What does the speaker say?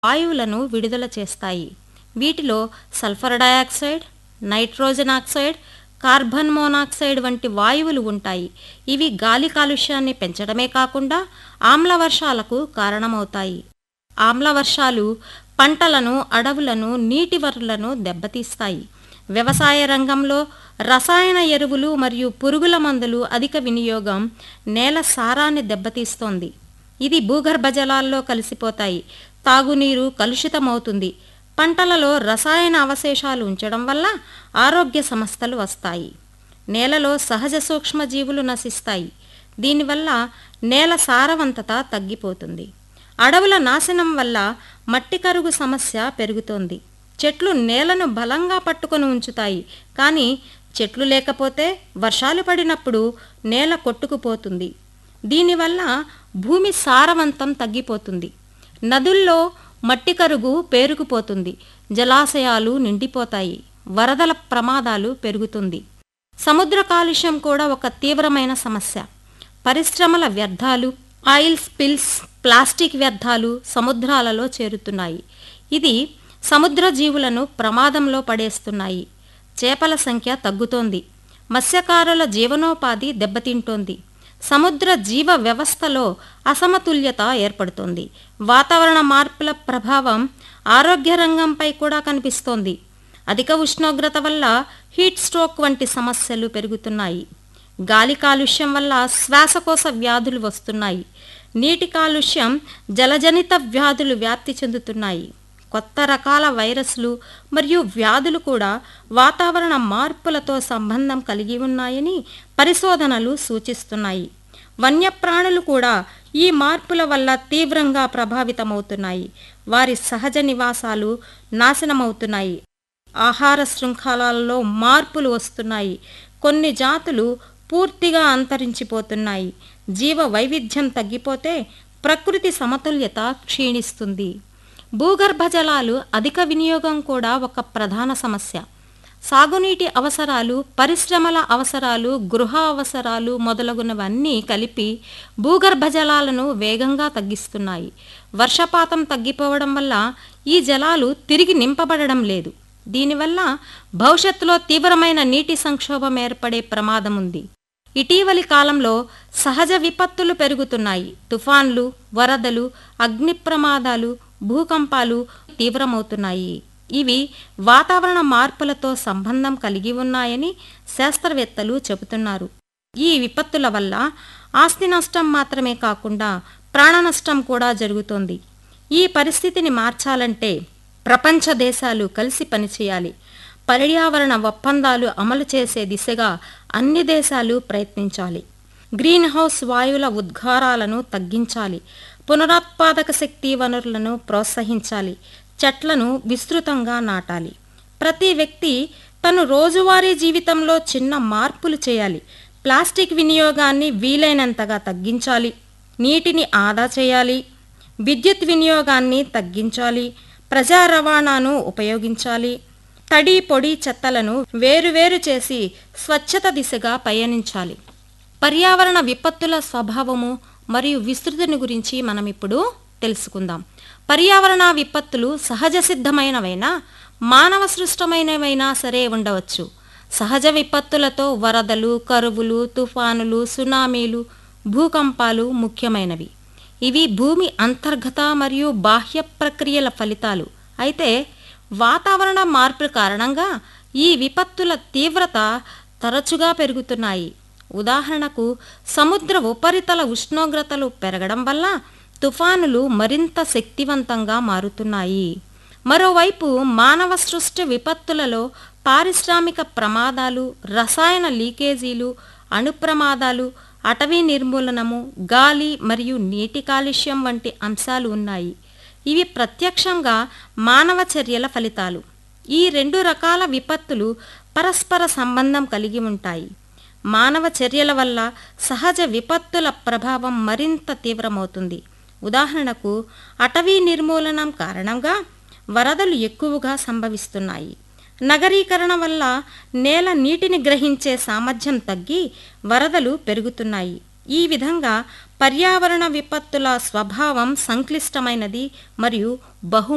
వాయువులను విడుదల చేస్తాయి వీటిలో sulphur dioxide nitrogen oxide carbon monoxide వంటి వాయువులు ఉంటాయి ఇవి గాలి కాలుష్యాన్ని పెంచడమే కాకుండా ఆమ్ల వర్షాలకు కారణమవుతాయి ఆమ్ల వర్షాలు పంటలను అడవులను నీటి వనరులను దెబ్బతీస్తాయి వ్యవసాయ రంగంలో రసాయన ఎరువులు మరియు పురుగుల మందులు అధిక వినియోగం నేల సారాన్ని దెబ్బతీస్తోంది ఇది భూగర్భ జలాల్లో కలిసిపోతాయి తాగునీరు కలుషితమవుతుంది పంటలలో రసాయన అవశేషాలు ఉంచడం వల్ల ఆరోగ్య సమస్యలు వస్తాయి నేలలో సహజ సూక్ష్మజీవులు నశిస్తాయి దీనివల్ల నేల సారవంతత తగ్గిపోతుంది అడవుల నాశనం వల్ల మట్టి కరుగు సమస్య పెరుగుతోంది చెట్లు నేలను బలంగా పట్టుకొని ఉంచుతాయి కానీ చెట్లు లేకపోతే వర్షాలు పడినప్పుడు నేల కొట్టుకుపోతుంది దీనివల్ల భూమి సారవంతం తగ్గిపోతుంది నదుల్లో మట్టి కరుగు పేరుకుపోతుంది జలాశయాలు నిండిపోతాయి వరదల ప్రమాదాలు పెరుగుతుంది సముద్ర కాలుష్యం కూడా ఒక తీవ్రమైన సమస్య పరిశ్రమల వ్యర్థాలు ఆయిల్ స్పిల్స్ ప్లాస్టిక్ వ్యర్థాలు సముద్రాలలో చేరుతున్నాయి ఇది సముద్ర జీవులను ప్రమాదంలో పడేస్తున్నాయి చేపల సంఖ్య తగ్గుతోంది మత్స్యకారుల జీవనోపాధి దెబ్బతింటోంది సముద్ర జీవ వ్యవస్థలో అసమతుల్యత ఏర్పడుతోంది వాతావరణ మార్పుల ప్రభావం ఆరోగ్య రంగంపై కూడా కనిపిస్తోంది అధిక ఉష్ణోగ్రత వల్ల హీట్ స్ట్రోక్ వంటి సమస్యలు పెరుగుతున్నాయి గాలి కాలుష్యం వల్ల శ్వాసకోశ వ్యాధులు వస్తున్నాయి నీటి కాలుష్యం జలజనిత వ్యాధులు వ్యాప్తి చెందుతున్నాయి కొత్త రకాల వైరస్లు మరియు వ్యాధులు కూడా వాతావరణ మార్పులతో సంబంధం కలిగి ఉన్నాయని పరిశోధనలు సూచిస్తున్నాయి వన్యప్రాణులు కూడా ఈ మార్పుల వల్ల తీవ్రంగా ప్రభావితమవుతున్నాయి వారి సహజ నివాసాలు నాశనమవుతున్నాయి ఆహార శృంఖలాలలో మార్పులు వస్తున్నాయి కొన్ని జాతులు పూర్తిగా అంతరించిపోతున్నాయి జీవ వైవిధ్యం తగ్గిపోతే ప్రకృతి సమతుల్యత క్షీణిస్తుంది భూగర్భ జలాలు అధిక వినియోగం కూడా ఒక ప్రధాన సమస్య సాగునీటి అవసరాలు పరిశ్రమల అవసరాలు గృహ అవసరాలు మొదలగునవన్నీ కలిపి భూగర్భ జలాలను వేగంగా తగ్గిస్తున్నాయి వర్షపాతం తగ్గిపోవడం వల్ల ఈ జలాలు తిరిగి నింపబడడం లేదు దీనివల్ల భవిష్యత్తులో తీవ్రమైన నీటి సంక్షోభం ఏర్పడే ప్రమాదం ఉంది ఇటీవలి కాలంలో సహజ విపత్తులు పెరుగుతున్నాయి తుఫాన్లు వరదలు అగ్ని ప్రమాదాలు భూకంపాలు తీవ్రమవుతున్నాయి ఇవి వాతావరణ మార్పులతో సంబంధం కలిగి ఉన్నాయని శాస్త్రవేత్తలు చెబుతున్నారు ఈ విపత్తుల వల్ల ఆస్తి నష్టం మాత్రమే కాకుండా ప్రాణ నష్టం కూడా జరుగుతోంది ఈ పరిస్థితిని మార్చాలంటే ప్రపంచ దేశాలు కలిసి పనిచేయాలి పర్యావరణ ఒప్పందాలు అమలు చేసే దిశగా అన్ని దేశాలు ప్రయత్నించాలి గ్రీన్ హౌస్ వాయువుల ఉద్గారాలను తగ్గించాలి పునరుత్పాదక శక్తి వనరులను ప్రోత్సహించాలి చెట్లను విస్తృతంగా నాటాలి ప్రతి వ్యక్తి తను రోజువారీ జీవితంలో చిన్న మార్పులు చేయాలి ప్లాస్టిక్ వినియోగాన్ని వీలైనంతగా తగ్గించాలి నీటిని ఆదా చేయాలి విద్యుత్ వినియోగాన్ని తగ్గించాలి ప్రజా రవాణాను ఉపయోగించాలి తడి పొడి చెత్తలను వేరువేరు చేసి స్వచ్ఛత దిశగా పయనించాలి పర్యావరణ విపత్తుల స్వభావము మరియు విస్తృతిని గురించి మనం ఇప్పుడు తెలుసుకుందాం పర్యావరణ విపత్తులు సహజ సిద్ధమైనవైనా మానవ సృష్టమైనవైనా సరే ఉండవచ్చు సహజ విపత్తులతో వరదలు కరువులు తుఫానులు సునామీలు భూకంపాలు ముఖ్యమైనవి ఇవి భూమి అంతర్గత మరియు బాహ్య ప్రక్రియల ఫలితాలు అయితే వాతావరణ మార్పు కారణంగా ఈ విపత్తుల తీవ్రత తరచుగా పెరుగుతున్నాయి ఉదాహరణకు సముద్ర ఉపరితల ఉష్ణోగ్రతలు పెరగడం వల్ల తుఫానులు మరింత శక్తివంతంగా మారుతున్నాయి మరోవైపు మానవ సృష్టి విపత్తులలో పారిశ్రామిక ప్రమాదాలు రసాయన లీకేజీలు అణుప్రమాదాలు అటవీ నిర్మూలనము గాలి మరియు నీటి కాలుష్యం వంటి అంశాలు ఉన్నాయి ఇవి ప్రత్యక్షంగా మానవ చర్యల ఫలితాలు ఈ రెండు రకాల విపత్తులు పరస్పర సంబంధం కలిగి ఉంటాయి మానవ చర్యల వల్ల సహజ విపత్తుల ప్రభావం మరింత తీవ్రమవుతుంది ఉదాహరణకు అటవీ నిర్మూలనం కారణంగా వరదలు ఎక్కువగా సంభవిస్తున్నాయి నగరీకరణ వల్ల నేల నీటిని గ్రహించే సామర్థ్యం తగ్గి వరదలు పెరుగుతున్నాయి ఈ విధంగా పర్యావరణ విపత్తుల స్వభావం సంక్లిష్టమైనది మరియు బహు